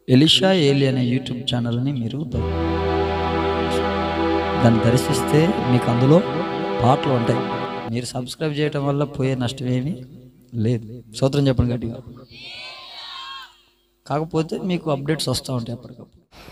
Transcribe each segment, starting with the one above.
Elisha ఏలి అనే YouTube ఛానల్ని మీరు ద- దాన్ని దర్శిస్తే మీకు అందులో పాటలు ఉంటాయి మీరు సబ్స్క్రైబ్ చేయడం వల్ల పోయే నష్టం ఏమీ లేదు సూత్రం చెప్పండి గట్టిగా కాకపోతే మీకు అప్డేట్స్ వస్తూ ఉంటాయి అప్పటికప్పుడు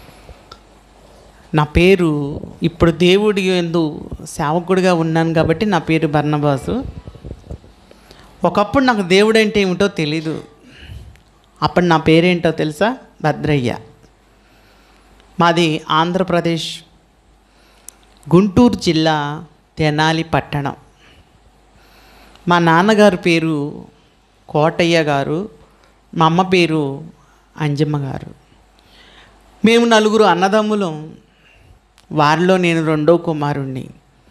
నా పేరు ఇప్పుడు దేవుడి ఎందు సేవకుడిగా ఉన్నాను కాబట్టి నా పేరు బర్ణబాసు ఒకప్పుడు నాకు దేవుడు అంటే ఏమిటో తెలీదు అప్పుడు నా పేరేంటో తెలుసా భద్రయ్య మాది ఆంధ్రప్రదేశ్ గుంటూరు జిల్లా తెనాలి పట్టణం మా నాన్నగారి పేరు కోటయ్య గారు మా అమ్మ పేరు అంజమ్మ గారు మేము నలుగురు అన్నదమ్ములం వారిలో నేను రెండో కుమారుణ్ణి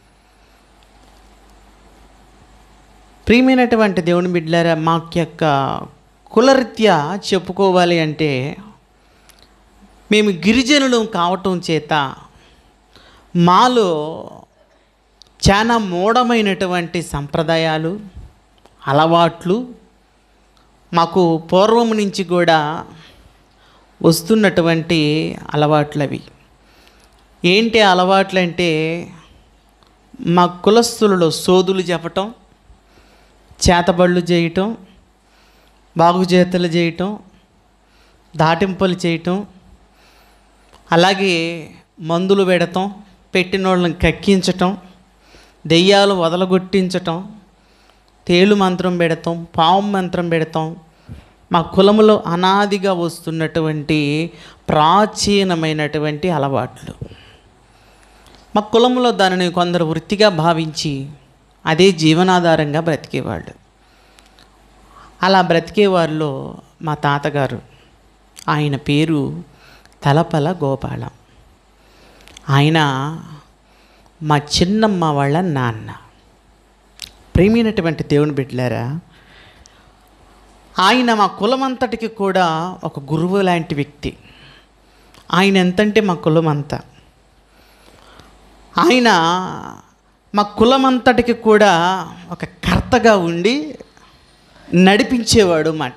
ప్రియమైనటువంటి దేవుని బిడ్డలారా మా యొక్క కులరీత్యా చెప్పుకోవాలి అంటే మేము గిరిజనులు కావటం చేత మాలో చాలా మూఢమైనటువంటి సంప్రదాయాలు అలవాట్లు మాకు పూర్వం నుంచి కూడా వస్తున్నటువంటి అలవాట్లు అవి ఏంటి ఆ అలవాట్లు అంటే మా కులస్తులలో సోదులు చెప్పటం చేతబళ్ళు చేయటం బాగుచేతలు చేయటం దాటింపులు చేయటం అలాగే మందులు పెడతాం పెట్టిన వాళ్ళని కక్కించటం దెయ్యాలు వదలగొట్టించటం తేలు మంత్రం పెడతాం పాము మంత్రం పెడతాం మా కులములో అనాదిగా వస్తున్నటువంటి ప్రాచీనమైనటువంటి అలవాట్లు మా కులంలో దానిని కొందరు వృత్తిగా భావించి అదే జీవనాధారంగా బ్రతికేవాళ్ళు అలా బ్రతికేవారిలో మా తాతగారు ఆయన పేరు తలపల గోపాలం ఆయన మా చిన్నమ్మ వాళ్ళ నాన్న ప్రేమైనటువంటి దేవుని బిడ్డలారా ఆయన మా కులమంతటికి కూడా ఒక గురువు లాంటి వ్యక్తి ఆయన ఎంతంటే మా కులం అంతా ఆయన మా కులమంతటికి కూడా ఒక కర్తగా ఉండి నడిపించేవాడు మాట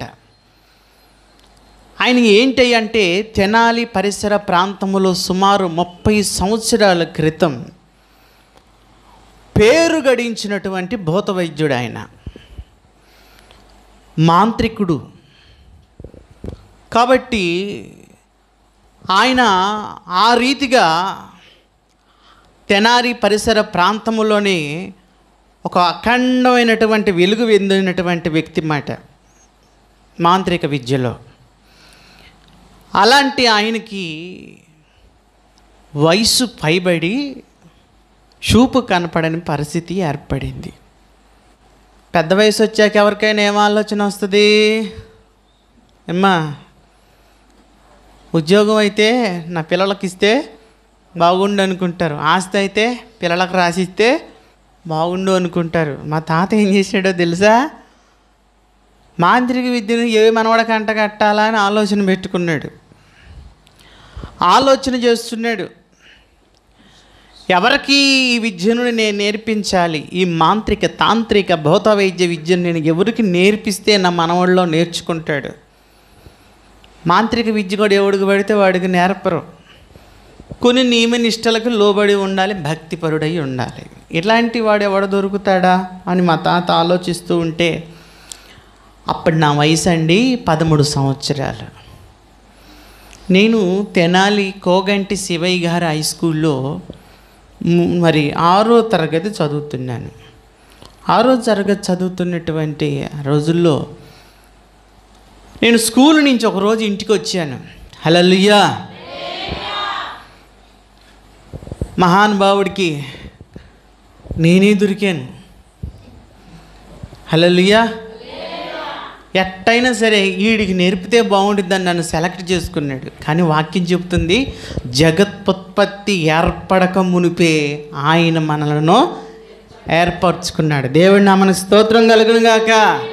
ఆయన ఏంటి అంటే తెనాలి పరిసర ప్రాంతములో సుమారు ముప్పై సంవత్సరాల క్రితం పేరు గడించినటువంటి భూత వైద్యుడు ఆయన మాంత్రికుడు కాబట్టి ఆయన ఆ రీతిగా తెనారి పరిసర ప్రాంతంలోనే ఒక అఖండమైనటువంటి వెలుగు వెందినటువంటి వ్యక్తి మాట మాంత్రిక విద్యలో అలాంటి ఆయనకి వయసు పైబడి చూపు కనపడని పరిస్థితి ఏర్పడింది పెద్ద వయసు వచ్చాక ఎవరికైనా ఏం ఆలోచన వస్తుంది అమ్మా ఉద్యోగం అయితే నా పిల్లలకి ఇస్తే బాగుండు అనుకుంటారు ఆస్తి అయితే పిల్లలకు రాసిస్తే బాగుండు అనుకుంటారు మా తాత ఏం చేశాడో తెలుసా మాంత్రిక విద్యను ఏ మనవడకి అంట కట్టాలా అని ఆలోచన పెట్టుకున్నాడు ఆలోచన చేస్తున్నాడు ఎవరికి ఈ విద్యను నేను నేర్పించాలి ఈ మాంత్రిక తాంత్రిక భౌత వైద్య విద్యను నేను ఎవరికి నేర్పిస్తే నా మనవాళ్ళలో నేర్చుకుంటాడు మాంత్రిక విద్య కూడా ఎవడికి పడితే వాడికి నేర్పరు కొన్ని నియమ నిష్టలకు లోబడి ఉండాలి భక్తిపరుడై ఉండాలి ఇలాంటి వాడు ఎవడ దొరుకుతాడా అని మా తాత ఆలోచిస్తూ ఉంటే అప్పుడు నా వయసు అండి పదమూడు సంవత్సరాలు నేను తెనాలి కోగంటి శివయ్య గారి హై స్కూల్లో మ్, మరి ఆరో తరగతి చదువుతున్నాను ఆరో తరగతి చదువుతున్నటువంటి రోజుల్లో నేను స్కూల్ నుంచి ఒకరోజు ఇంటికి వచ్చాను హలలుయ్యా మహానుభావుడికి నేనే దొరికాను హలలుయ్యా ఎట్టయినా సరే వీడికి నేర్పితే బాగుంటుందని నన్ను సెలెక్ట్ చేసుకున్నాడు కానీ వాక్యం చెబుతుంది జగత్పత్పత్తి ఏర్పడక మునిపే ఆయన మనలను ఏర్పరచుకున్నాడు దేవుడి నామన స్తోత్రం కలుగును గాక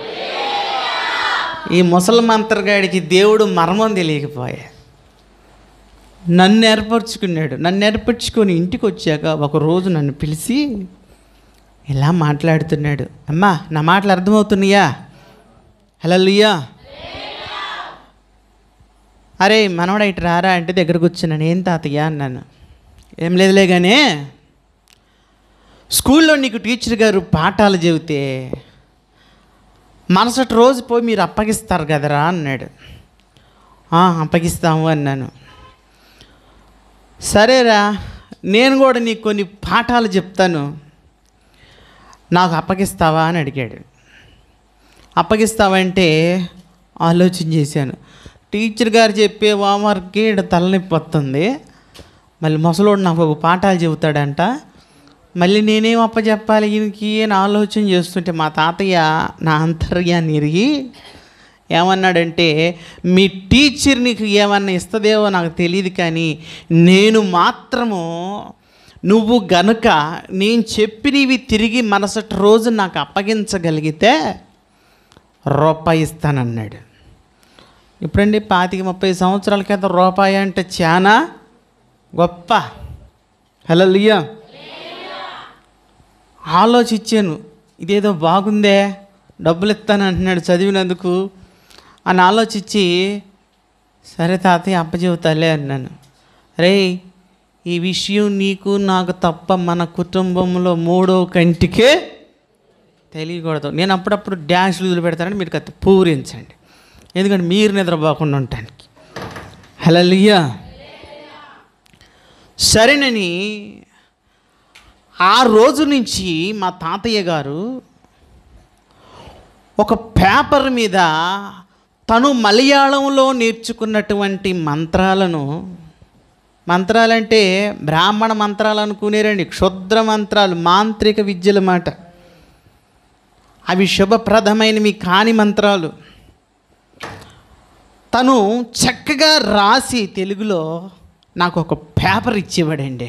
ఈ ముసలమంతర్గాడికి దేవుడు మర్మం తెలియకపోయా నన్ను ఏర్పరచుకున్నాడు నన్ను ఏర్పరచుకొని ఇంటికి వచ్చాక ఒకరోజు నన్ను పిలిచి ఇలా మాట్లాడుతున్నాడు అమ్మా నా మాటలు అర్థమవుతున్నాయా హలలుయ్యా అరే మనవడా ఇటు రారా అంటే దగ్గర కూర్చున్నాను ఏం తాతయ్య అన్నాను ఏం లేదులే కానీ స్కూల్లో నీకు టీచర్ గారు పాఠాలు చెబితే మరుసటి రోజు పోయి మీరు అప్పగిస్తారు కదరా అన్నాడు "ఆ, అప్పగిస్తాము అన్నాను సరేరా నేను కూడా నీకు కొన్ని పాఠాలు చెప్తాను నాకు అప్పగిస్తావా అని అడిగాడు అప్పగిస్తావంటే ఆలోచన చేశాను టీచర్ గారు చెప్పే హోంవర్క్కి ఈడ తలనొప్పి వస్తుంది మళ్ళీ ముసలోడు నాకు ఒక పాఠాలు చెబుతాడంట మళ్ళీ నేనేం అప్పచెప్పాలి ఈయనకి అని ఆలోచన చేస్తుంటే మా తాతయ్య నా అంతర్యాన్ని ఎరిగి ఏమన్నాడంటే మీ టీచర్ నీకు ఏమన్నా ఇస్తుందేమో నాకు తెలియదు కానీ నేను మాత్రము నువ్వు గనుక నేను చెప్పినవి తిరిగి మరుసటి రోజు నాకు అప్పగించగలిగితే రూపాయి ఇస్తానన్నాడు ఇప్పుడండి పాతిక ముప్పై సంవత్సరాల క్రితం రూపాయి అంటే చాలా గొప్ప హలో లియా ఆలోచించాను ఇదేదో బాగుందే డబ్బులు ఇస్తాను అంటున్నాడు చదివినందుకు అని ఆలోచించి సరే తాతయ్య అప్పచెబుతాలే అన్నాను రే ఈ విషయం నీకు నాకు తప్ప మన కుటుంబంలో మూడో కంటికే తెలియకూడదు నేను అప్పుడప్పుడు డ్యాష్లు వదిలిపెడతానని మీరు కత్తి పూరించండి ఎందుకంటే మీరు నిద్రపోకుండా ఉండటానికి హలలియా సరేనని ఆ రోజు నుంచి మా తాతయ్య గారు ఒక పేపర్ మీద తను మలయాళంలో నేర్చుకున్నటువంటి మంత్రాలను మంత్రాలంటే బ్రాహ్మణ మంత్రాలు అనుకునేరండి క్షుద్ర మంత్రాలు మాంత్రిక విద్యల మాట అవి శుభప్రదమైనవి కాని మంత్రాలు తను చక్కగా రాసి తెలుగులో నాకు ఒక పేపర్ ఇచ్చేవాడండి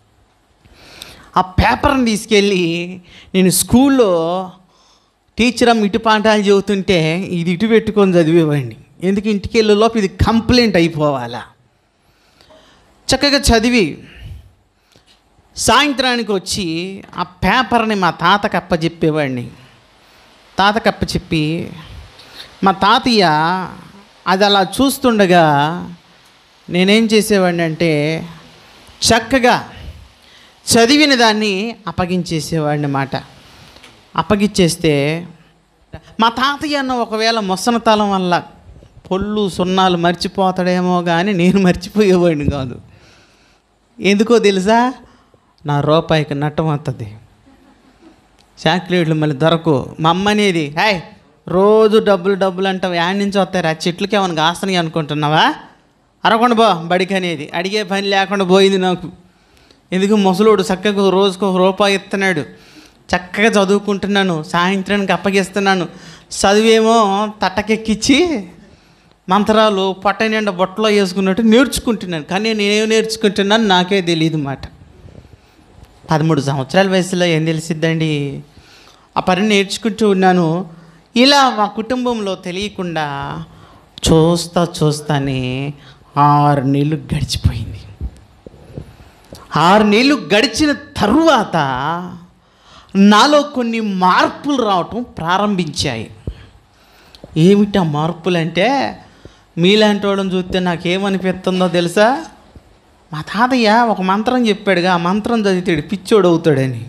ఆ పేపర్ని తీసుకెళ్ళి నేను స్కూల్లో టీచర్ అమ్మ ఇటు పాఠాలు చెబుతుంటే ఇది ఇటు పెట్టుకొని చదివేవాడిని ఎందుకు ఇంటికి వెళ్ళే లోపు ఇది కంప్లైంట్ అయిపోవాలా చక్కగా చదివి సాయంత్రానికి వచ్చి ఆ పేపర్ని మా తాతకు అప్పచెప్పేవాడిని తాతకు అప్పచెప్పి మా తాతయ్య అది అలా చూస్తుండగా నేనేం చేసేవాడిని అంటే చక్కగా చదివిన దాన్ని అప్పగించేసేవాడిని మాట అప్పగిచ్చేస్తే మా తాతయ్య అన్న ఒకవేళ మొసనతలం వల్ల పొల్లు సున్నాలు మర్చిపోతాడేమో కానీ నేను మర్చిపోయేవాడిని కాదు ఎందుకో తెలుసా నా రూపాయికి నట్టం వస్తుంది చాక్లెట్లు మళ్ళీ దొరకవు మా అమ్మ అనేది హాయ్ రోజు డబ్బులు డబ్బులు అంటావు యాడ్ నుంచి వస్తాయి ఆ చెట్లకి ఏమైనా కాస్తని అనుకుంటున్నావా అరకుండా బో బడికి అనేది అడిగే పని లేకుండా పోయింది నాకు ఎందుకు ముసలోడు చక్కగా రోజుకు ఒక రూపాయి ఇస్తున్నాడు చక్కగా చదువుకుంటున్నాను సాయంత్రానికి అప్పగిస్తున్నాను చదివేమో తట్టకెక్కిచ్చి మంత్రాలు పొట్ట నిండా బొట్టలో వేసుకున్నట్టు నేర్చుకుంటున్నాను కానీ నేనేం నేర్చుకుంటున్నాను నాకే తెలియదు మాట పదమూడు సంవత్సరాల వయసులో ఏం తెలిసిద్దండి ఆ పని నేర్చుకుంటూ ఉన్నాను ఇలా మా కుటుంబంలో తెలియకుండా చూస్తా చూస్తానే ఆరు నెలలు గడిచిపోయింది ఆరు నెలలు గడిచిన తరువాత నాలో కొన్ని మార్పులు రావటం ప్రారంభించాయి ఏమిటి ఆ మార్పులు అంటే మీలాంటి వాళ్ళని చూస్తే నాకేమనిపిస్తుందో తెలుసా మా తాతయ్య ఒక మంత్రం చెప్పాడుగా ఆ మంత్రం చదివితాడు పిచ్చోడు అవుతాడని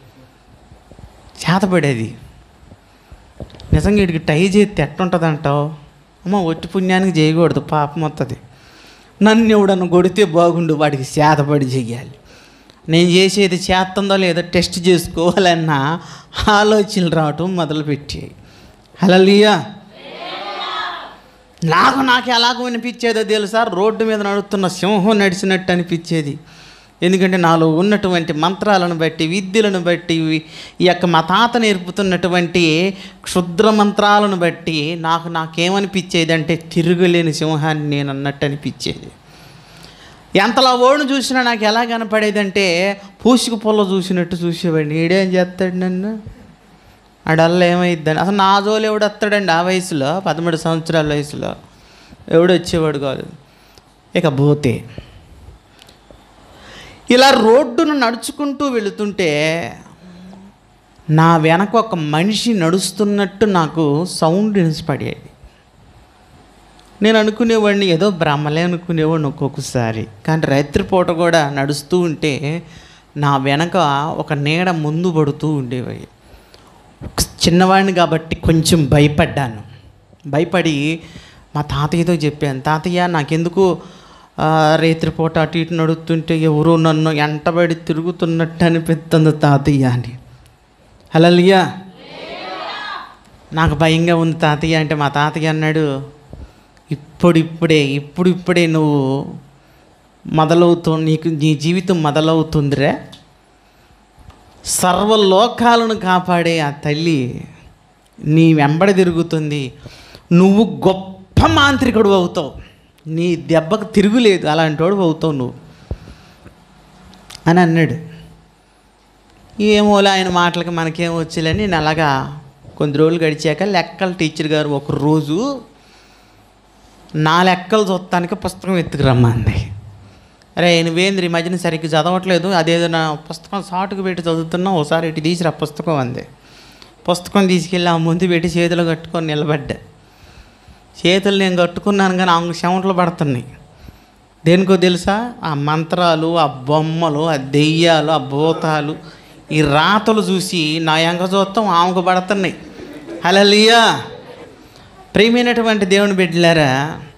చేతపడేది నిజంగా వీడికి టై చేస్తే ఎట్టుంటుంది అంటావు అమ్మ ఒట్టి పుణ్యానికి చేయకూడదు పాపం వస్తుంది నన్ను ఎవడన్నా కొడితే బాగుండు వాడికి చేతపడి చెయ్యాలి నేను చేసేది చేస్తుందో లేదో టెస్ట్ చేసుకోవాలన్న ఆలోచనలు రావటం మొదలుపెట్టాయి హలలియా నాకు నాకు ఎలాగో అనిపించేదో తెలుసా రోడ్డు మీద నడుస్తున్న సింహం నడిచినట్టు అనిపించేది ఎందుకంటే నాలో ఉన్నటువంటి మంత్రాలను బట్టి విద్యలను బట్టి ఈ యొక్క మా తాత నేర్పుతున్నటువంటి క్షుద్ర మంత్రాలను బట్టి నాకు నాకేమనిపించేది అంటే తిరుగులేని సింహాన్ని నేను అన్నట్టు అనిపించేది ఎంతలా ఓడిని చూసినా నాకు ఎలా కనపడేదంటే పూసిక పొల్ల చూసినట్టు చూసేవాడిని ఈడేం చేస్తాడు నన్ను ఆడల్లా ఏమైద్దని అసలు నా జోలు ఎవడు వస్తాడండి ఆ వయసులో పదమూడు సంవత్సరాల వయసులో ఎవడు వచ్చేవాడు కాదు ఇక పోతే ఇలా రోడ్డును నడుచుకుంటూ వెళుతుంటే నా వెనక ఒక మనిషి నడుస్తున్నట్టు నాకు సౌండ్ వినిపడేది నేను అనుకునేవాడిని ఏదో బ్రహ్మలే అనుకునేవాడిని ఒక్కొక్కసారి కానీ రాత్రిపూట కూడా నడుస్తూ ఉంటే నా వెనక ఒక నీడ ముందు పడుతూ ఉండేవి చిన్నవాడిని కాబట్టి కొంచెం భయపడ్డాను భయపడి మా తాతయ్యతో చెప్పాను తాతయ్య నాకెందుకు ఆ, రేత్రిపూట అటు ఇటు నడుస్తుంటే ఎవరో నన్ను ఎంటబడి తిరుగుతున్నట్టు అనిపిస్తుంది తాతయ్య అని హలలియా నాకు భయంగా ఉంది తాతయ్య అంటే మా తాతయ్య అన్నాడు ఇప్పుడిప్పుడే ఇప్పుడిప్పుడే నువ్వు మొదలవుతూ నీకు నీ జీవితం మొదలవుతుందిరా సర్వలోకాలను కాపాడే ఆ తల్లి నీ వెంబడి తిరుగుతుంది నువ్వు గొప్ప మాంత్రికుడు అవుతావు నీ దెబ్బకు తిరుగులేదు అలాంటి వాడు అవుతావు నువ్వు అని అన్నాడు ఏమోలే ఆయన మాటలకి మనకేం వచ్చేలని నేను అలాగా కొన్ని రోజులు గడిచాక లెక్కల టీచర్ గారు ఒక రోజు నా లెక్కలు చూడటానికి పుస్తకం ఎత్తుకురమ్మంది అరే నువ్వేంద్ర ఈ మధ్యన సరిగ్గా చదవట్లేదు అదేదో నా పుస్తకం సాటుకు పెట్టి చదువుతున్నా ఒకసారి ఇటు తీసిరా పుస్తకం అంది పుస్తకం తీసుకెళ్ళి ఆ ముందు పెట్టి చేతులు కట్టుకొని నిలబడ్డా చేతులు నేను కట్టుకున్నాను కానీ ఆమె చెమటలు పడుతున్నాయి దేనికో తెలుసా ఆ మంత్రాలు ఆ బొమ్మలు ఆ దెయ్యాలు ఆ భూతాలు ఈ రాతలు చూసి నా ఎంక చూస్తాం ఆమెకు పడుతున్నాయి హలలియా ప్రియమైనటువంటి దేవుని బిడ్డలారా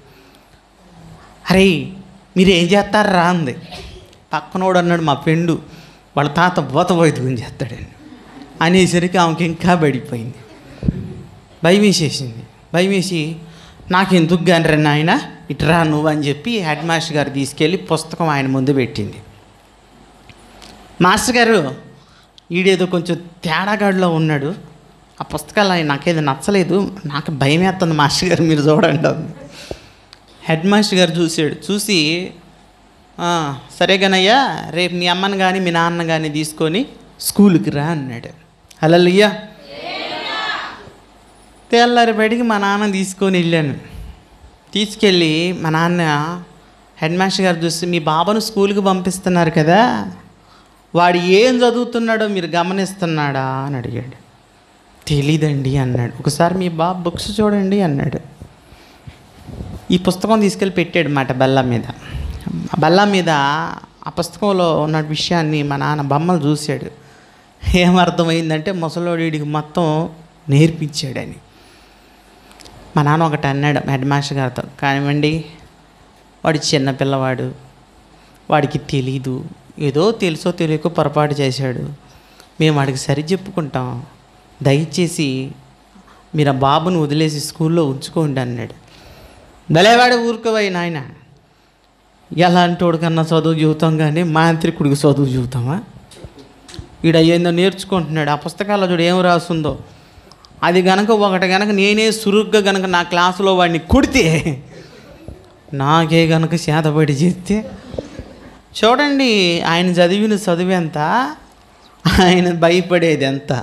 అరే మీరు ఏం చేస్తారా అంది పక్కనోడు అన్నాడు మా ఫ్రెండు వాళ్ళ తాత బోత వైద్యం చేస్తాడండి అనేసరికి ఆమెకి ఇంకా పడిపోయింది భయం వేసేసింది భయం వేసి నాకు ఎందుకు కానీ రా నాయన ఇటురా నువ్వు అని చెప్పి హెడ్ మాస్టర్ గారు తీసుకెళ్ళి పుస్తకం ఆయన ముందు పెట్టింది మాస్టర్ గారు ఈడేదో కొంచెం తేడాగాడిలో ఉన్నాడు ఆ పుస్తకాలు ఆయన నాకేదో నచ్చలేదు నాకు భయం వేస్తుంది మాస్టర్ గారు మీరు చూడండి అంది హెడ్ మాస్టర్ గారు చూసాడు చూసి "ఆ, సరే గనయ్యా రేపు మీ అమ్మని కానీ మీ నాన్న కానీ తీసుకొని స్కూల్కి రా అన్నాడు హలలుయ్యా తెల్లారి బయటికి మా నాన్న తీసుకొని వెళ్ళాను తీసుకెళ్ళి మా నాన్న హెడ్ మాస్టర్ గారు చూసి మీ బాబాను స్కూల్కి పంపిస్తున్నారు కదా వాడు ఏం చదువుతున్నాడో మీరు గమనిస్తున్నాడా అని అడిగాడు తెలీదండి అన్నాడు ఒకసారి మీ బాబు బుక్స్ చూడండి అన్నాడు ఈ పుస్తకం తీసుకెళ్ళి పెట్టాడు మాట బల్ల మీద ఆ బల్ల మీద ఆ పుస్తకంలో ఉన్న విషయాన్ని మా నాన్న బొమ్మలు చూశాడు ఏమర్థమైందంటే ముసలోడికి మొత్తం నేర్పించాడని మా నాన్న ఒకటి అన్నాడు హెడ్ మాస్టర్ గారితో కానివ్వండి వాడు చిన్న పిల్లవాడు వాడికి తెలీదు ఏదో తెలుసో తెలియకో పొరపాటు చేశాడు మేము వాడికి సరి చెప్పుకుంటాం దయచేసి మీరు ఆ బాబును వదిలేసి స్కూల్లో ఉంచుకోండి అన్నాడు భలేవాడు ఊరుకోవై నాయన ఎలాంటి వాడికన్నా చదువు చూతాం కానీ మాంత్రికుడికి చదువు చూతామా వీడు అయ్యేందో నేర్చుకుంటున్నాడు ఆ పుస్తకాల్లో చూడు ఏం రాస్తుందో అది గనక ఒకటి గనక నేనే సురుగ్గా గనక నా క్లాసులో వాడిని కొడితే నాకే గనక చేతబడి చేస్తే చూడండి ఆయన చదివిన చదువు ఎంత ఆయన భయపడేది ఎంత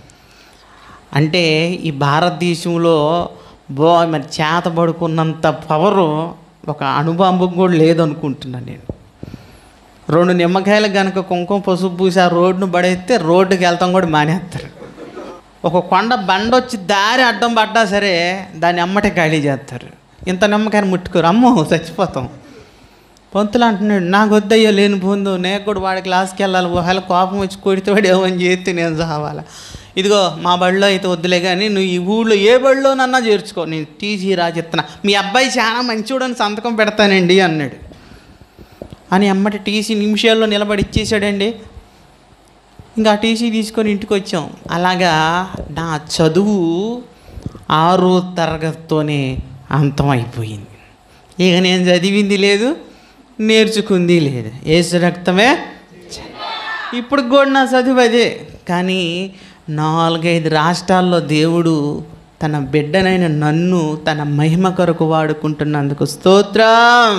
అంటే ఈ భారతదేశంలో బో మరి చేత పడుకున్నంత పవరు ఒక అణుబాంబు కూడా లేదనుకుంటున్నాను నేను రెండు నిమ్మకాయలు కనుక కుంకుమ పసుపు పూసి ఆ రోడ్డును పడేస్తే రోడ్డుకి వెళ్తాం కూడా మానేస్తారు ఒక కొండ బండ వచ్చి దారి అడ్డం పడ్డా సరే దాన్ని అమ్మటే ఖాళీ చేస్తారు ఇంత నిమ్మకాయని ముట్టుకోరు అమ్మో చచ్చిపోతాం పంతులు అంటున్నాడు నాకు వద్దయ్యో లేని పొందు నేను కూడా వాడి క్లాస్కి వెళ్ళాలి ఒకవేళ కోపం వచ్చి కొడితే వాడు ఏమని చేస్తే నేను చావాలా ఇదిగో మా బడిలో అయితే వద్దులే కానీ నువ్వు ఈ ఊళ్ళో ఏ బడిలోనన్నా చేర్చుకో నేను టీసీ రాజెత్తనా మీ అబ్బాయి చాలా మంచివాడని సంతకం పెడతానండి అన్నాడు అని అమ్మటి టీసీ నిమిషాల్లో నిలబడి ఇచ్చేసాడండి ఇంకా ఆ టీసీ తీసుకొని ఇంటికి వచ్చాం అలాగా నా చదువు ఆరో తరగతితోనే అంతం అయిపోయింది ఇక నేను చదివింది లేదు నేర్చుకుంది లేదు ఏసు రక్తమే ఇప్పుడు కూడా నా చదువు అదే కానీ నాలుగైదు రాష్ట్రాల్లో దేవుడు తన బిడ్డనైన నన్ను తన మహిమ కొరకు వాడుకుంటున్నందుకు స్తోత్రం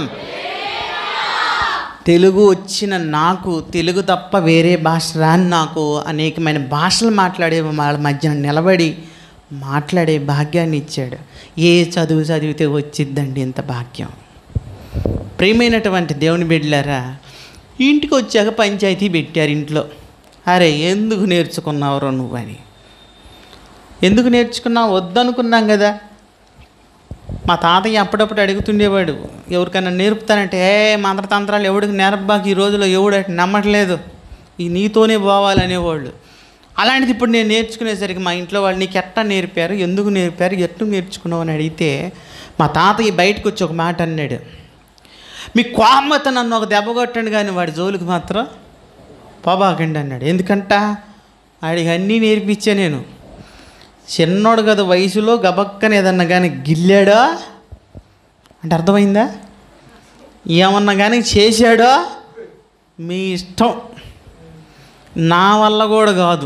తెలుగు వచ్చిన నాకు తెలుగు తప్ప వేరే భాష రాని నాకు అనేకమైన భాషలు మాట్లాడే వాళ్ళ మధ్యన నిలబడి మాట్లాడే భాగ్యాన్ని ఇచ్చాడు ఏ చదువు చదివితే వచ్చిద్దండి ఇంత భాగ్యం ప్రియమైనటువంటి దేవుని బిడ్డలారా ఇంటికి వచ్చాక పంచాయతీ పెట్టారు ఇంట్లో అరే ఎందుకు నేర్చుకున్నావురో నువ్వు అని ఎందుకు నేర్చుకున్నావు వద్దనుకున్నాం కదా మా తాతయ్య అప్పుడప్పుడు అడుగుతుండేవాడు ఎవరికైనా నేర్పుతానంటే ఏ మంత్రతంత్రాలు ఎవడికి నేర్పబాకి ఈ రోజులో ఎవడు అటు నమ్మట్లేదు ఈ నీతోనే పోవాలనేవాళ్ళు అలాంటిది ఇప్పుడు నేను నేర్చుకునేసరికి మా ఇంట్లో వాళ్ళు నీకు ఎట్టా నేర్పారు ఎందుకు నేర్పారు ఎట్టు నేర్చుకున్నావు అని అడిగితే మా తాతయ్య బయటకు వచ్చి ఒక మాట అన్నాడు మీ కోమత నన్ను ఒక దెబ్బ కొట్టండి కానీ వాడి జోలికి మాత్రం పోబాకండి అన్నాడు ఎందుకంట వాడికి అన్నీ నేర్పించా నేను చిన్నోడు కదా వయసులో గబక్కన ఏదన్నా కానీ గిల్లాడో అంటే అర్థమైందా ఏమన్నా కానీ చేశాడో మీ ఇష్టం నా వల్ల కూడా కాదు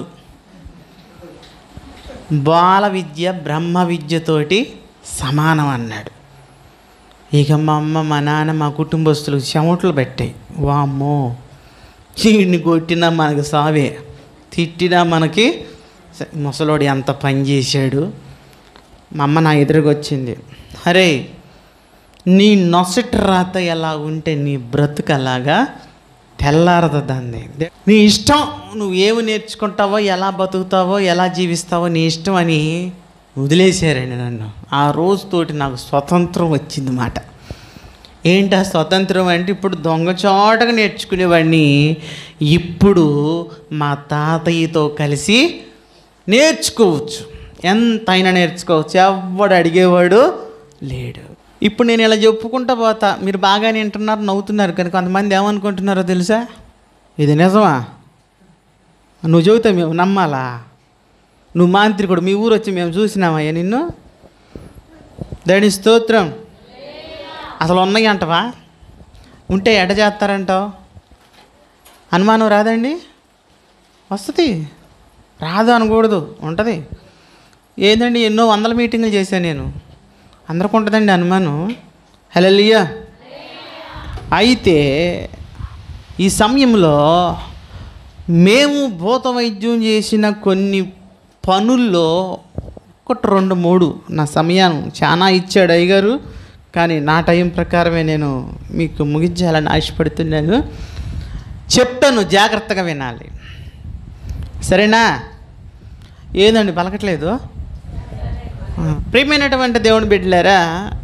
బాల విద్య బ్రహ్మ విద్యతోటి సమానం అన్నాడు ఇక మా అమ్మ మా నాన్న మా కుటుంబస్తులకు చెమటలు పెట్టాయి వామ్మో చీడిని కొట్టినా మనకి సావే తిట్టినా మనకి స- ముసలోడు ఎంత పని చేశాడు మా అమ్మ నా ఎదురుగా వచ్చింది అరే నీ నొసటి రాత ఎలా ఉంటే నీ బ్రతుకు అలాగా తెల్లారదు దాన్ని నీ ఇష్టం నువ్వు ఏమి నేర్చుకుంటావో ఎలా బతుకుతావో ఎలా జీవిస్తావో నీ ఇష్టం అని వదిలేశారండి నన్ను ఆ రోజుతోటి నాకు స్వతంత్రం వచ్చింది మాట ఏంటి ఆ స్వతంత్రం అంటే ఇప్పుడు దొంగచాటగా నేర్చుకునేవాడిని ఇప్పుడు మా తాతయ్యతో కలిసి నేర్చుకోవచ్చు ఎంతైనా నేర్చుకోవచ్చు ఎవడు అడిగేవాడు లేడు ఇప్పుడు నేను ఇలా చెప్పుకుంటా పోతా మీరు బాగానే వింటున్నారు నవ్వుతున్నారు కానీ కొంతమంది ఏమనుకుంటున్నారో తెలుసా ఇది నిజమా నువ్వు చెబుతా మేము నమ్మాలా నువ్వు మాంత్రికుడు మీ ఊరు వచ్చి మేము చూసినామయ్యా నిన్ను దాని స్తోత్రం అసలు ఉన్నాయి అంటవా ఉంటే ఎడ చేస్తారంటావు అనుమానం రాదండి వస్తుంది రాదు అనకూడదు ఉంటుంది ఏందండి ఎన్నో వందల మీటింగులు చేశాను నేను అందరికి ఉంటుందండి అనుమానం హెలలియా అయితే ఈ సమయంలో మేము భూత వైద్యం చేసిన కొన్ని పనుల్లో ఒకటి రెండు మూడు నా సమయాన్ని చాలా ఇచ్చాడు అయ్యగారు కానీ నా టైం ప్రకారమే నేను మీకు ముగించాలని ఆశపడుతున్నాను చెప్తాను జాగ్రత్తగా వినాలి సరేనా ఏందండి పలకట్లేదు ఆ, ప్రియమైనటువంటి దేవుని బిడ్డలారా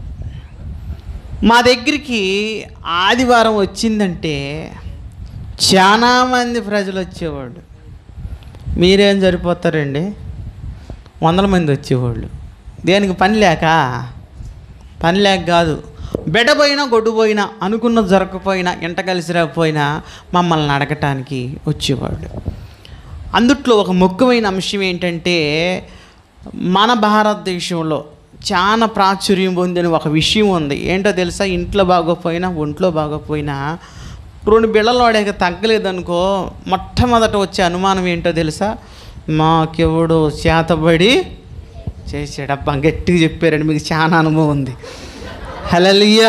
మా దగ్గరికి ఆదివారం వచ్చిందంటే చాలామంది ప్రజలు వచ్చేవాళ్ళు మీరేం సరిపోతారండి వందల మంది వచ్చేవాళ్ళు దేనికి పని లేక పని లేక కాదు బెడ పోయినా గొడ్డు పోయినా అనుకున్నది జరగకపోయినా ఇంట కలిసి రాకపోయినా మమ్మల్ని అడగటానికి వచ్చేవాళ్ళు అందుట్లో ఒక ముఖ్యమైన అంశం ఏంటంటే మన భారతదేశంలో చాలా ప్రాచుర్యం పొందిన ఒక విషయం ఉంది ఏంటో తెలుసా ఇంట్లో బాగోపోయినా ఒంట్లో బాగోపోయినా రెండు బిళ్ళలు వాడాక తగ్గలేదనుకో మొట్టమొదట వచ్చే అనుమానం ఏంటో తెలుసా మాకెవడో చేతబడి చేసాడు అబ్బా గట్టిగా చెప్పారండి మీకు చాలా అనుభవం ఉంది హలలియా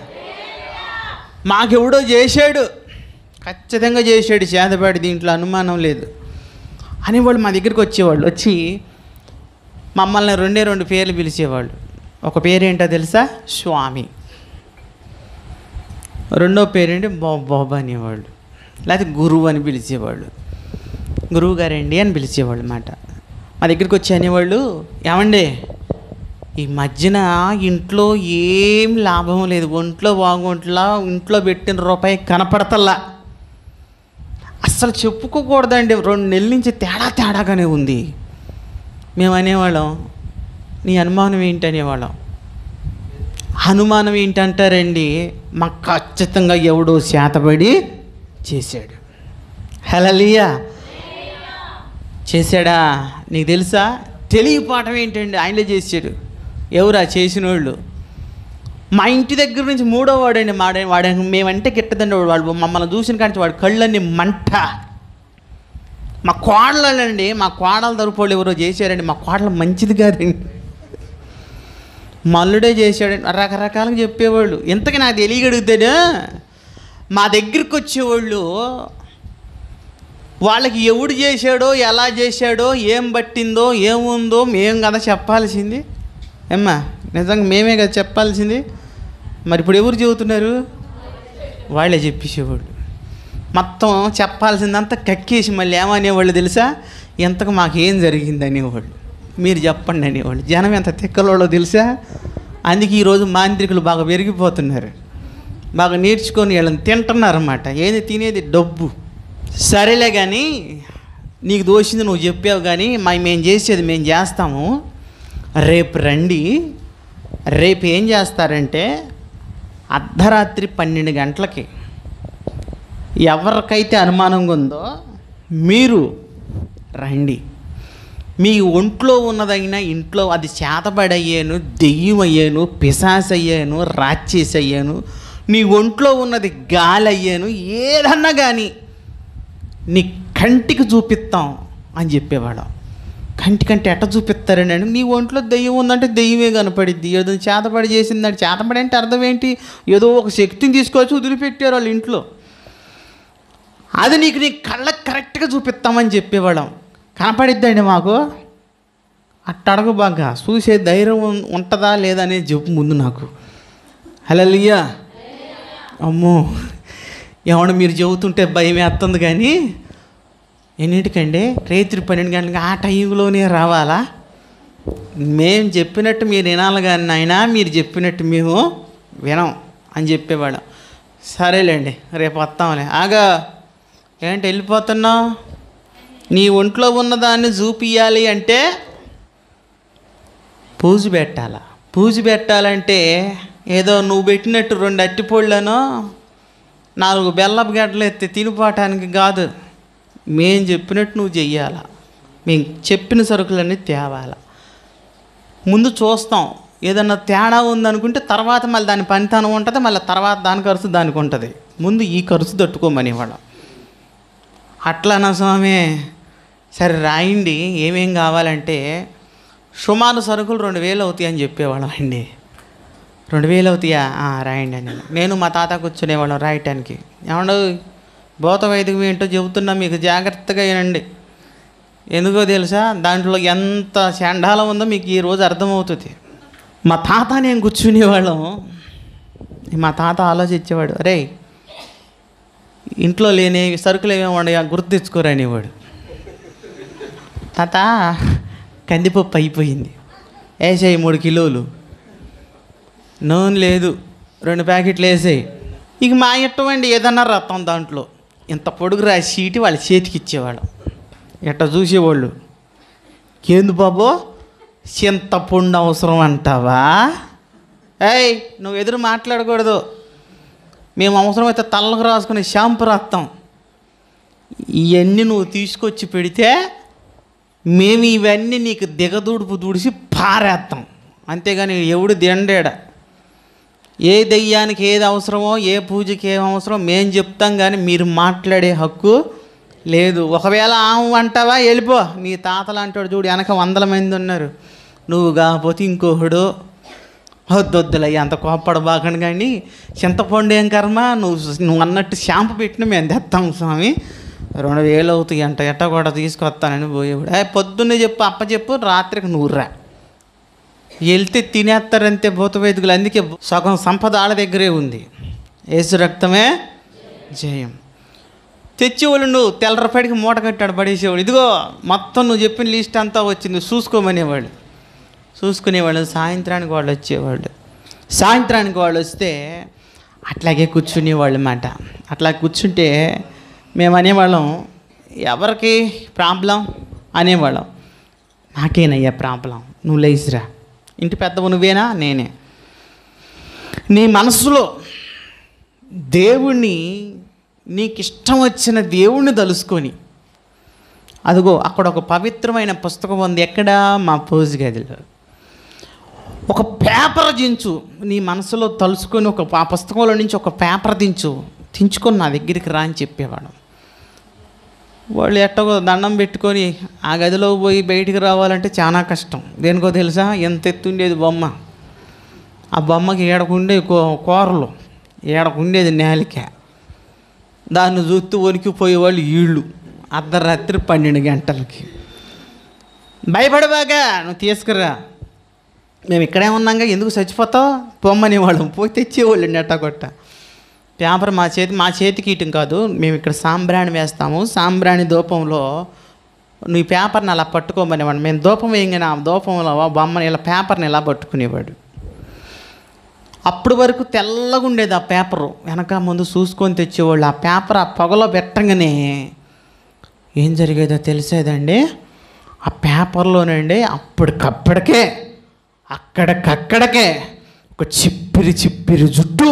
మాకెవడో చేశాడు ఖచ్చితంగా చేశాడు చేతబడి దీంట్లో అనుమానం లేదు అని వాళ్ళు మా దగ్గరికి వచ్చేవాళ్ళు వచ్చి మమ్మల్ని రెండే రెండు పేర్లు పిలిచేవాళ్ళు ఒక పేరు ఏంటో తెలుసా స్వామి రెండో పేరేంటి బాబు బాబు అనేవాళ్ళు లేకపోతే గురువు అని పిలిచేవాళ్ళు గురువు గారండి అని పిలిచేవాళ్ళు అన్నమాట మా దగ్గరికి వచ్చి అనేవాళ్ళు ఏమండి ఈ మధ్యన ఇంట్లో ఏం లాభం లేదు ఒంట్లో బాగుంట్లా ఇంట్లో పెట్టిన రూపాయి కనపడతల్లా అస్సలు చెప్పుకోకూడదండి రెండు నెలల నుంచి తేడా తేడాగానే ఉంది మేము అనేవాళ్ళం నీ అనుమానం ఏంటి అనేవాళ్ళం అనుమానం ఏంటంటారండి మాకు ఖచ్చితంగా ఎవడో శాతపడి చేశాడు హలలియా చేశాడా నీకు తెలుసా తెలియపాఠం ఏంటండి ఆయనలే చేశాడు ఎవరా చేసినోళ్ళు మా ఇంటి దగ్గర నుంచి మూడో వాడండి మాడే వాడ మేమంటే గిట్టదండి వాడు వాడు మమ్మల్ని చూసిన కానీ వాడు కళ్ళన్నీ మంట మా కోడలండి మా కోడల తరపుళ్ళు ఎవరో చేశారండి మా కోడలు మంచిది కాదండి మల్లుడే చేశాడండి రకరకాలుగా చెప్పేవాళ్ళు ఇంతకీ నాకు తెలియగడుగుతాడు మా దగ్గరికి వచ్చేవాళ్ళు వాళ్ళకి ఎవడు చేశాడో ఎలా చేశాడో ఏం పట్టిందో ఏముందో మేము కదా చెప్పాల్సింది ఏమ్మా నిజంగా మేమే కదా చెప్పాల్సింది మరి ఇప్పుడు ఎవరు చెబుతున్నారు వాళ్ళే చెప్పేసేవాళ్ళు మొత్తం చెప్పాల్సిందంతా కక్కేసి మళ్ళీ ఏమనేవాళ్ళు తెలుసా ఎంతకు మాకేం జరిగింది అనేవాళ్ళు మీరు చెప్పండి అనేవాళ్ళు జనం ఎంత తిక్కలోళ్ళో తెలుసా అందుకే ఈరోజు మాంత్రికులు బాగా పెరిగిపోతున్నారు బాగా నేర్చుకొని వీళ్ళని తింటున్నారు అన్నమాట ఏది తినేది డబ్బు సరేలే కానీ నీకు దోషింది నువ్వు చెప్పావు కానీ మా మేము చేసేది మేము చేస్తాము రేపు రండి రేపు ఏం చేస్తారంటే అర్ధరాత్రి పన్నెండు గంటలకి ఎవరికైతే అనుమానంగా ఉందో మీరు రండి మీ ఒంట్లో ఉన్నదైనా ఇంట్లో అది చేతబడయ్యాను దెయ్యం అయ్యాను పిశాస్ అయ్యాను రాక్షసి అయ్యాను నీ ఒంట్లో ఉన్నది గాలి అయ్యాను ఏదన్నా కానీ నీ కంటికి చూపిస్తాం అని చెప్పేవాడు కంటికంటే ఎట్ట చూపిస్తారండి అంటే నీ ఒంట్లో దెయ్యం ఉందంటే దెయ్యమే కనపడిద్ది ఏదో చేతపడి చేసిందంటే చేతపడి అంటే అర్థం ఏంటి ఏదో ఒక శక్తిని తీసుకొచ్చి వదిలిపెట్టారు వాళ్ళ ఇంట్లో అది నీకు నీ కళ్ళకి కరెక్ట్గా చూపిస్తామని చెప్పేవాళ్ళం కనపడిద్దండి మాకు అట్ట అడగ బాగా చూసే ధైర్యం ఉం- ఉంటుందా లేదా అనేది చెప్పు ముందు నాకు హలలియా అమ్మో ఏమన్నా మీరు చెబుతుంటే భయం వేస్తుంది కానీ ఎన్నింటికండి రేత్రి పన్నెండు గంటలకి ఆ టైంలోనే రావాలా మేము చెప్పినట్టు మీరు వినాలి కానీ నాయనా మీరు చెప్పినట్టు మేము వినం అని చెప్పేవాళ్ళం సరేలేండి రేపు వస్తాంలే ఆగా ఏంటి వెళ్ళిపోతున్నావు నీ ఒంట్లో ఉన్నదాన్ని చూపియాలి అంటే పూజ పెట్టాలా పూజ పెట్టాలంటే ఏదో నువ్వు పెట్టినట్టు రెండు అట్టిపళ్ళనో నాలుగు బెల్లపు గడ్డలు ఎత్తి తినిపోవటానికి కాదు మేం చెప్పినట్టు నువ్వు చెయ్యాలా మేము చెప్పిన సరుకులన్నీ తేవాలా ముందు చూస్తాం ఏదన్నా తేడా ఉందనుకుంటే తర్వాత మళ్ళీ దాని పనితనం ఉంటుంది మళ్ళీ తర్వాత దాని ఖర్చు దానికి ఉంటుంది ముందు ఈ ఖర్చు తట్టుకోమని వాళ్ళం అట్లానా స్వామి సరే రాయండి ఏమేం కావాలంటే సుమారు సరుకులు రెండు వేలు అవుతాయి అని చెప్పేవాళ్ళం అండి రెండు వేలు అవుతాయా "ఆ, రాయండి అని నేను మా తాత కూర్చునేవాళ్ళం రాయటానికి ఏమన్నా భౌత వైదికం ఏంటో చెబుతున్నా మీకు జాగ్రత్తగా వినండి ఎందుకో తెలుసా దాంట్లో ఎంత చండాలం ఉందో మీకు ఈరోజు అర్థమవుతుంది మా తాత నేను కూర్చునేవాళ్ళం మా తాత ఆలోచించేవాడు అరే ఇంట్లో లేని సరుకులు ఏమేమి ఉండయా గుర్తు తెచ్చుకోరా అనేవాడు తాత కందిపప్పు అయిపోయింది వేసేయి మూడు కిలోలు నూనె లేదు రెండు ప్యాకెట్లు వేసేయి ఇక మా ఇట్టమండి ఏదన్నా రత్తం దాంట్లో ఇంత పొడుగు రాసి చీటి వాళ్ళ చేతికి ఇచ్చేవాళ్ళం ఎట్ట చూసేవాళ్ళు ఏంది బాబు చింతపండు అవసరం అంటావా ఏయ్ నువ్వు ఎదురు మాట్లాడకూడదు మేము అవసరమైతే తలకు రాసుకునే షాంపు రాస్తాం ఇవన్నీ నువ్వు తీసుకొచ్చి పెడితే మేము ఇవన్నీ నీకు దిగదూడుపు దూడిసి పారేస్తాం అంతేగాని ఎవడు దిండేడ ఏ దెయ్యానికి ఏది అవసరమో ఏ పూజకి ఏం అవసరమో మేము చెప్తాం కానీ మీరు మాట్లాడే హక్కు లేదు ఒకవేళ ఆమె అంటావా వెళ్ళిపో నీ తాతలు అంటాడు చూడు వెనక వందల మంది ఉన్నారు నువ్వు కాకపోతే ఇంకొకడు వద్దొద్దులయ్య అంత కోప్పడబాకండి కానీ చింతపండు ఏం కర్మ నువ్వు నువ్వు అన్నట్టు షాంపు పెట్టిన మేము తెస్తాం స్వామి రెండు వేలు అవుతాయి అంట ఎట్ట కూడా తీసుకొస్తానని పోయేవాడు ఏ పొద్దున్నే చెప్పు అప్ప చెప్పు రాత్రికి నూర్రా వెళ్తే తినేస్తారంతే భూత వైదికులు అందుకే సగం సంపద ఆడ దగ్గరే ఉంది ఏసు రక్తమే జయం తెచ్చేవాళ్ళు నువ్వు తెల్లరపడికి మూట కట్టాడు పడేసేవాడు ఇదిగో మొత్తం నువ్వు చెప్పిన లిస్ట్ అంతా వచ్చింది చూసుకోమనేవాళ్ళు చూసుకునేవాళ్ళు సాయంత్రానికి వాళ్ళు వచ్చేవాళ్ళు సాయంత్రానికి వాళ్ళు వస్తే అట్లాగే కూర్చునేవాళ్ళు అన్నమాట అట్లా కూర్చుంటే మేము అనేవాళ్ళం ఎవరికి ప్రాబ్లం అనేవాళ్ళం నాకేనయ్యా ప్రాబ్లం నువ్వు లేచిరా ఇంటి పెద్దవు నువ్వేనా నేనే నీ మనసులో దేవుణ్ణి నీకు ఇష్టం వచ్చిన దేవుణ్ణి తలుసుకొని అదిగో అక్కడ ఒక పవిత్రమైన పుస్తకం ఉంది ఎక్కడ మా పూజ గదిలో ఒక పేపర్ దించు నీ మనసులో తలుసుకొని ఒక ఆ పుస్తకంలో నుంచి ఒక పేపర్ దించు దించుకొని నా దగ్గరికి రా అని చెప్పేవాడు వాళ్ళు ఎట్టగో దండం పెట్టుకొని ఆ గదిలో పోయి బయటికి రావాలంటే చాలా కష్టం దేనికో తెలుసా ఎంత ఎత్తుండేది బొమ్మ ఆ బొమ్మకి ఏడకుండే కో కూరలు ఏడకుండేది నేలిక దాన్ని చూస్తూ వణికిపోయేవాళ్ళు ఈళ్ళు అర్ధరాత్రి పన్నెండు గంటలకి భయపడబాగా నువ్వు తీసుకురా మేము ఇక్కడే ఉన్నాగా ఎందుకు చచ్చిపోతావు పొమ్మని వాళ్ళం పోయి తెచ్చేవాళ్ళు నెట్టగొట్ట పేపర్ మా చేతి మా చేతికి ఇయటం కాదు మేము ఇక్కడ సాంబ్రాణి వేస్తాము సాంబ్రాణి దూపంలో నీ పేపర్ని అలా పట్టుకోమనేవాడు మేము దూపం వేయగానే ఆ దూపంలో ఆ బొమ్మని ఇలా పేపర్ని ఇలా పట్టుకునేవాడు అప్పటి వరకు తెల్లగా ఉండేది ఆ పేపరు వెనక ముందు చూసుకొని తెచ్చేవాళ్ళు ఆ పేపర్ ఆ పొగలో పెట్టంగానే ఏం జరిగేదో తెలిసేదండి ఆ పేపర్లోనండి అప్పటికప్పటికే అక్కడికక్కడికే ఒక చిప్పిరి చిప్పిరి జుట్టు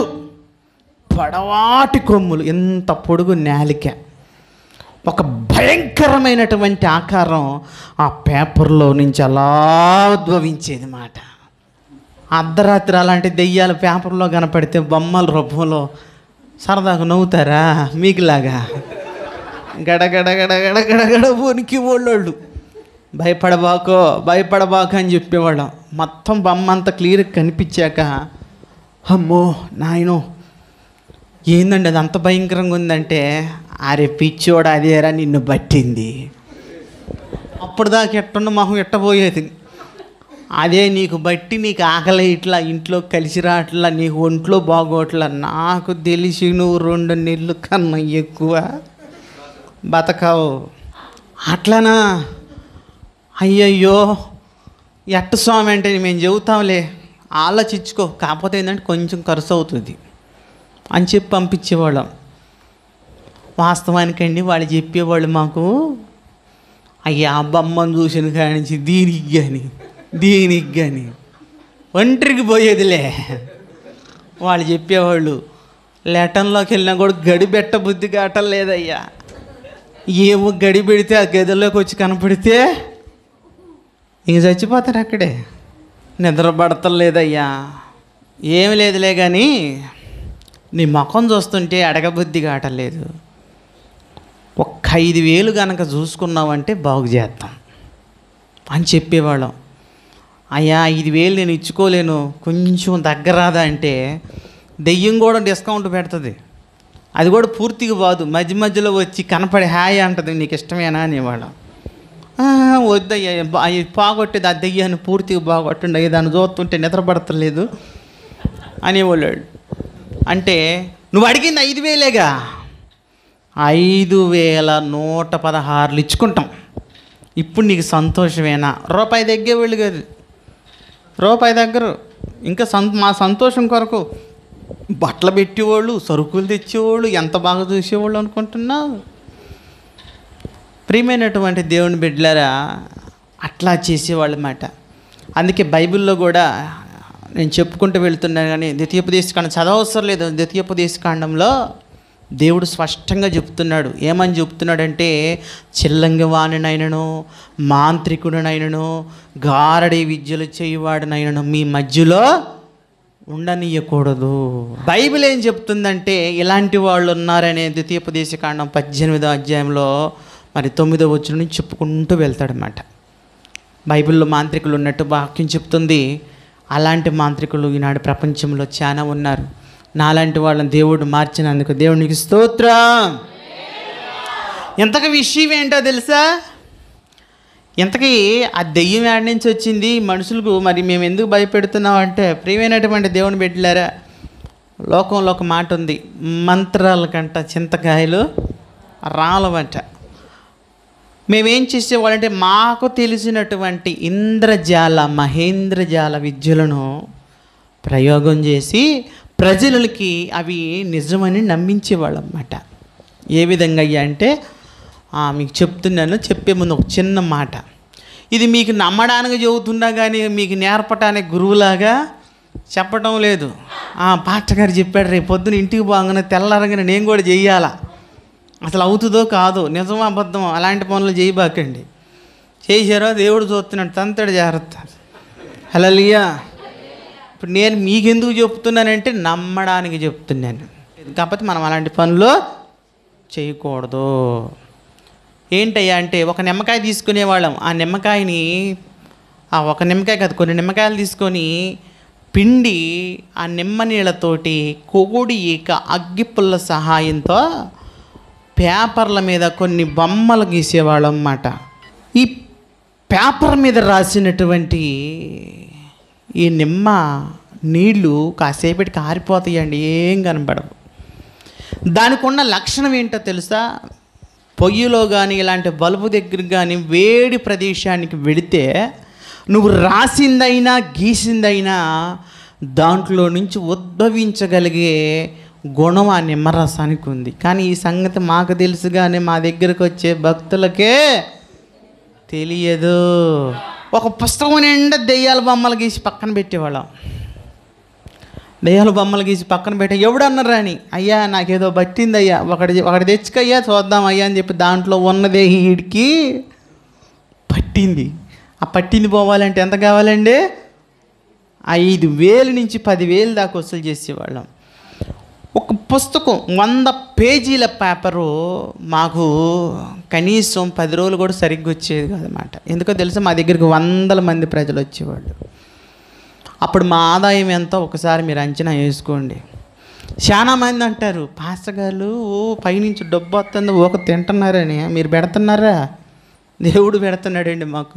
పొడవాటి కొమ్ములు ఎంత పొడుగు నాలిక ఒక భయంకరమైనటువంటి ఆకారం ఆ పేపర్లో నుంచి అలా ఉద్భవించేది మాట అర్ధరాత్రి అలాంటి దెయ్యాల పేపర్లో కనపడితే బొమ్మల రూపంలో సరదాగా నవ్వుతారా మీకులాగా గడగడ గడగడ గడగడ వణికి వాళ్ళోళ్ళు భయపడబాకో భయపడబాక అని చెప్పేవాళ్ళం మొత్తం బొమ్మ అంతా క్లియర్గా కనిపించాక అమ్మో నాయనో ఏందండి అది అంత భయంకరంగా ఉందంటే అరే పిచ్చోడు అదేరా నిన్ను పట్టింది అప్పుడు దాకా ఎట్టున్న మొహం ఎట్టబోయేది అదే నీకు బట్టి నీకు ఆకలి ఇట్లా ఇంట్లో కలిసి రాట్లా నీకు ఒంట్లో బాగోట్లా నాకు తెలిసి నువ్వు రెండు నెలలు కన్నా ఎక్కువ బతకావు అట్లానా అయ్యయ్యో ఎట్ట స్వామి అంటే మేము చెబుతాంలే ఆలోచించుకో కాకపోతే ఏంటంటే కొంచెం ఖర్చు అవుతుంది అని చెప్పి పంపించేవాళ్ళం వాస్తవానికండి వాళ్ళు చెప్పేవాళ్ళు మాకు అయ్యా ఆ బొమ్మను చూసిన కాడి నుంచి దీనికి కానీ దీనికి కానీ ఒంటరికి పోయేదిలే వాళ్ళు చెప్పేవాళ్ళు లెటన్లోకి వెళ్ళినా కూడా గడి పెట్ట బుద్ధి కావటం లేదయ్యా ఏమో గడి పెడితే ఆ గదిలోకి వచ్చి కనపడితే ఇంక చచ్చిపోతారు అక్కడే నిద్ర పడతలేదయ్యా ఏమి లేదులే కానీ నీ ముఖం చూస్తుంటే అడగబుద్ధి కావటలేదు ఒక్క ఐదు వేలు కనుక చూసుకున్నావంటే బాగు చేస్తాం అని చెప్పేవాళ్ళం అయ్యా ఐదు వేలు నేను ఇచ్చుకోలేను కొంచెం దగ్గరాదా అంటే దెయ్యం కూడా డిస్కౌంట్ పెడుతుంది అది కూడా పూర్తిగా పోదు మధ్య మధ్యలో వచ్చి కనపడి హాయ్ అంటది నీకు ఇష్టమేనా అనేవాళ్ళం "ఆ, వద్దయ్యా బా- అది బాగొట్టేది ఆ దెయ్యాన్ని పూర్తిగా బాగొట్టండి అయ్యా దాన్ని చూస్తుంటే నిద్ర పడతలేదు అనేవాళ్ళు అంటే నువ్వు అడిగింది ఐదు వేలేగా ఐదు వేల నూట పదహారులు ఇచ్చుకుంటాం ఇప్పుడు నీకు సంతోషమేనా రూపాయి దగ్గేవాళ్ళు కాదు రూపాయి దగ్గర ఇంకా సం మా సంతోషం కొరకు బట్టలు పెట్టేవాళ్ళు సరుకులు తెచ్చేవాళ్ళు ఎంత బాగా చూసేవాళ్ళు అనుకుంటున్నావు ప్రియమైనటువంటి దేవుని బిడ్డలారా అట్లా చేసేవాళ్ళు అన్నమాట అందుకే బైబిల్లో కూడా నేను చెప్పుకుంటూ వెళ్తున్నాను కానీ ద్వితీయోపదేశకాండం చదవసరం లేదు ద్వితీయోపదేశకాండంలో దేవుడు స్పష్టంగా చెప్తున్నాడు ఏమని చెప్తున్నాడంటే చిల్లంగి వాణినైనను మాంత్రికుడినైనను గారడి విద్యలు చేయువాడినైనను మీ మధ్యలో ఉండనీయకూడదు బైబిల్ ఏం చెప్తుందంటే ఇలాంటి వాళ్ళు ఉన్నారనే ద్వితీయోపదేశకాండం పద్దెనిమిదో అధ్యాయంలో మరి తొమ్మిదో వచ్చిన నుంచి చెప్పుకుంటూ వెళ్తాడనమాట బైబిల్లో మాంత్రికులు ఉన్నట్టు వాక్యం చెప్తుంది అలాంటి మాంత్రికులు ఈనాడు ప్రపంచంలో చాలా ఉన్నారు నాలాంటి వాళ్ళని దేవుడు మార్చినందుకు దేవునికి స్తోత్రం ఎంతకు విషయం ఏంటో తెలుసా ఇంతకీ ఆ దెయ్యం యాడ్ నుంచి వచ్చింది మనుషులకు మరి మేము ఎందుకు భయపెడుతున్నాం అంటే ప్రియమైనటువంటి దేవుని బిడ్డలారా లోకంలో ఒక మాట ఉంది మంత్రాల కంట చింతకాయలు రాలవంట మేమేం చేసేవాళ్ళంటే మాకు తెలిసినటువంటి ఇంద్రజాల మహేంద్రజాల విద్యలను ప్రయోగం చేసి ప్రజలకి అవి నిజమని నమ్మించేవాళ్ళం అన్నమాట ఏ విధంగా అయ్యా అంటే ఆ, మీకు చెప్తున్నాను చెప్పే ముందు ఒక చిన్న మాట ఇది మీకు నమ్మడానికి చెబుతున్నా కానీ మీకు నేర్పటానికి గురువులాగా చెప్పటం లేదు ఆ, పాస్టర్ గారు చెప్పాడు రేపు పొద్దున ఇంటికి పోగానే తెల్లారగానే నేను కూడా చెయ్యాలా అసలు అవుతుందో కాదో నిజమో అబద్ధమో అలాంటి పనులు చేయబాకండి చేశారో దేవుడు చూస్తున్నాడు తంతడు జాగ్రత్త హలలియా ఇప్పుడు నేను మీకెందుకు చెప్తున్నానంటే నమ్మడానికి చెప్తున్నాను కాకపోతే మనం అలాంటి పనులు చేయకూడదు ఏంటయ్యా అంటే ఒక నిమ్మకాయ తీసుకునేవాళ్ళం ఆ నిమ్మకాయని ఆ ఒక నిమ్మకాయ కాదు కొన్ని నిమ్మకాయలు తీసుకొని పిండి ఆ నిమ్మ నీళ్ళతోటి కోడి ఈక అగ్గిపుల్ల సహాయంతో పేపర్ల మీద కొన్ని బొమ్మలు గీసేవాళ్ళం అన్నమాట ఈ పేపర్ మీద రాసినటువంటి ఈ నిమ్మ నీళ్లు కాసేపటికి ఆరిపోతాయండి ఏం కనపడవు దానికి ఉన్న లక్షణం ఏంటో తెలుసా పొయ్యిలో కానీ ఇలాంటి బల్బు దగ్గర కానీ వేడి ప్రదేశానికి వెళితే నువ్వు రాసిందైనా గీసిందైనా దాంట్లో నుంచి ఉద్భవించగలిగే గుణం ఆ నిమ్మరసానికి ఉంది కానీ ఈ సంగతి మాకు తెలుసు కానీ మా దగ్గరకు వచ్చే భక్తులకే తెలియదు ఒక పుస్తకం నిండా దెయ్యాల బొమ్మలు గీసి పక్కన పెట్టేవాళ్ళం దెయ్యాల బొమ్మలు గీసి పక్కన పెట్టే ఎవడన్నారు అని అయ్యా నాకేదో పట్టింది అయ్యా ఒకటి ఒకటి తెచ్చుకయ్యా చూద్దాం అయ్యా అని చెప్పి దాంట్లో ఉన్నదే వీడికి పట్టింది ఆ పట్టింది పోవాలంటే ఎంత కావాలండి ఐదు వేలు నుంచి పదివేలు దాకా వసూలు చేసేవాళ్ళం ఒక పుస్తకం వంద పేజీల పేపరు మాకు కనీసం పది రోజులు కూడా సరిగ్గా వచ్చేది కాదన్నమాట ఎందుకో తెలుసా మా దగ్గరికి వందల మంది ప్రజలు వచ్చేవాళ్ళు అప్పుడు మా ఆదాయం ఎంతో ఒకసారి మీరు అంచనా వేసుకోండి చాలా మంది అంటారు పాస్టర్ గారు ఓ పైనుంచి డబ్బు వస్తుంది ఒక తింటున్నారని మీరు పెడుతున్నారా దేవుడు పెడుతున్నాడండి మాకు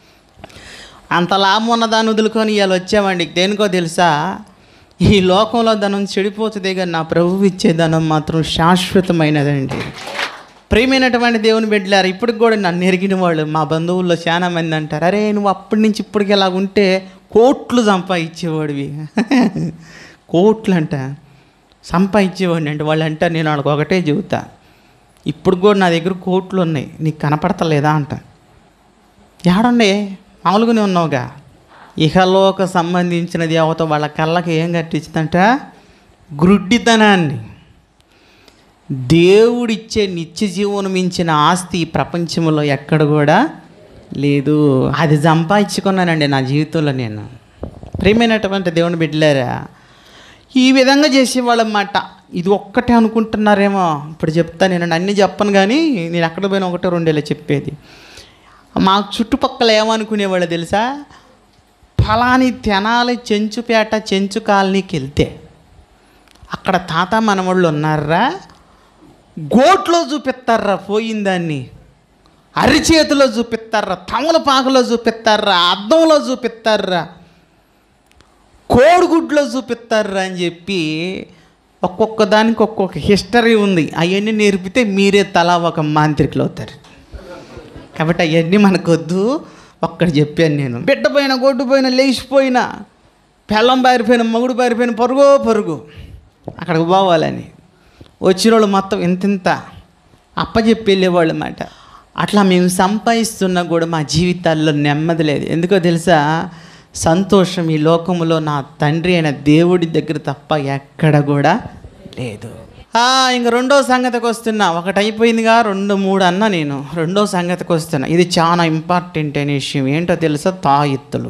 అంత లాభం ఉన్న దాన్ని వదులుకొని ఇవాళ వచ్చామండి దేనికో తెలుసా ఈ లోకంలో ధనం చెడిపోతుంది కానీ నా ప్రభువు ఇచ్చే ధనం మాత్రం శాశ్వతమైనదండి ప్రియమైనటువంటి దేవుని బిడ్డలారు ఇప్పటికి కూడా నన్ను ఎరిగిన వాళ్ళు మా బంధువుల్లో చాలా మంది అంటారు అరే నువ్వు అప్పటి నుంచి ఇప్పటికి ఇలా ఉంటే కోట్లు సంపాదించేవాడివి కోట్లు అంట సంపాదించేవాడిని అంటే వాళ్ళు అంటారు నేను వాళ్ళకి ఒకటే చెబుతా ఇప్పుడు కూడా నా దగ్గర కోట్లు ఉన్నాయి నీకు కనపడతలేదా అంట ఏడుండే మామూలుగానే ఉన్నావుగా ఇహలోక సంబంధించిన దేవత వాళ్ళ కళ్ళకి ఏం కట్టించిందంట గ్రుడ్డితనాన్ని దేవుడిచ్చే నిత్య జీవనం మించిన ఆస్తి ఈ ప్రపంచంలో ఎక్కడ కూడా లేదు అది సంపాదించుకున్నానండి నా జీవితంలో నేను ప్రేమైనటువంటి దేవుని బిడ్డలారా ఈ విధంగా చేసేవాళ్ళమాట ఇది ఒక్కటే అనుకుంటున్నారేమో ఇప్పుడు చెప్తా నేను అన్నీ చెప్పను కానీ నేను ఎక్కడ పోయినా ఒకటో రెండేలా చెప్పేది మా చుట్టుపక్కల ఏమనుకునేవాళ్ళు తెలుసా ఫలాని తెనాలి చెంచుపేట చెంచు కాలనీకి వెళ్తే అక్కడ తాత మనవాళ్ళు ఉన్నారా గోట్లో చూపిస్తారా పోయిందాన్ని అరిచేతిలో చూపిస్తారా తమలపాకులో చూపిస్తారా అద్దంలో చూపిస్తారా కోడిగుడ్లో చూపిస్తారా అని చెప్పి ఒక్కొక్క దానికి ఒక్కొక్క హిస్టరీ ఉంది అవన్నీ నేర్పితే మీరే తలా ఒక మాంత్రికులు అవుతారు కాబట్టి అవన్నీ మనకొద్దు ఒక్కటి చెప్పాను నేను బిడ్డ పోయిన గొడ్డు పోయిన లేచిపోయిన పెళ్ళం బారిపోయిన మగుడు బారిపోయిన పరుగో పరుగు అక్కడికి పోవాలని వచ్చిన వాళ్ళు మొత్తం ఇంత ఇంత అప్పచెప్పి వెళ్ళేవాళ్ళు అన్నమాట అట్లా మేము సంపాదిస్తున్నా కూడా మా జీవితాల్లో నెమ్మది లేదు ఎందుకో తెలుసా సంతోషం ఈ లోకంలో నా తండ్రి అయిన దేవుడి దగ్గర తప్ప ఎక్కడ కూడా లేదు ఆ, ఇంక రెండో సంగతికి వస్తున్నా ఒకటి అయిపోయిందిగా రెండు మూడు అన్న నేను రెండో సంగతికి వస్తున్నా ఇది చాలా ఇంపార్టెంట్ అనే విషయం ఏంటో తెలుసా తాయిత్తులు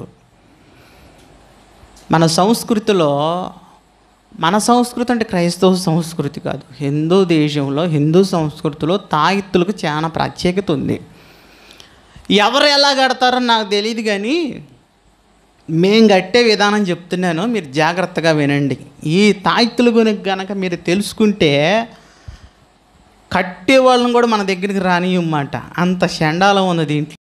మన సంస్కృతిలో మన సంస్కృతి అంటే క్రైస్తవ సంస్కృతి కాదు హిందూ దేశంలో హిందూ సంస్కృతిలో తాయిత్తులకు చాలా ప్రత్యేకత ఉంది ఎవరు ఎలా కడతారో నాకు తెలియదు కానీ మేం కట్టే విధానం చెప్తున్నాను మీరు జాగ్రత్తగా వినండి ఈ తాయిత్తుల గురించి గనక మీరు తెలుసుకుంటే కట్టే వాళ్ళని కూడా మన దగ్గరికి రానియమాట అంత షండాలం ఉంది దీంట్లో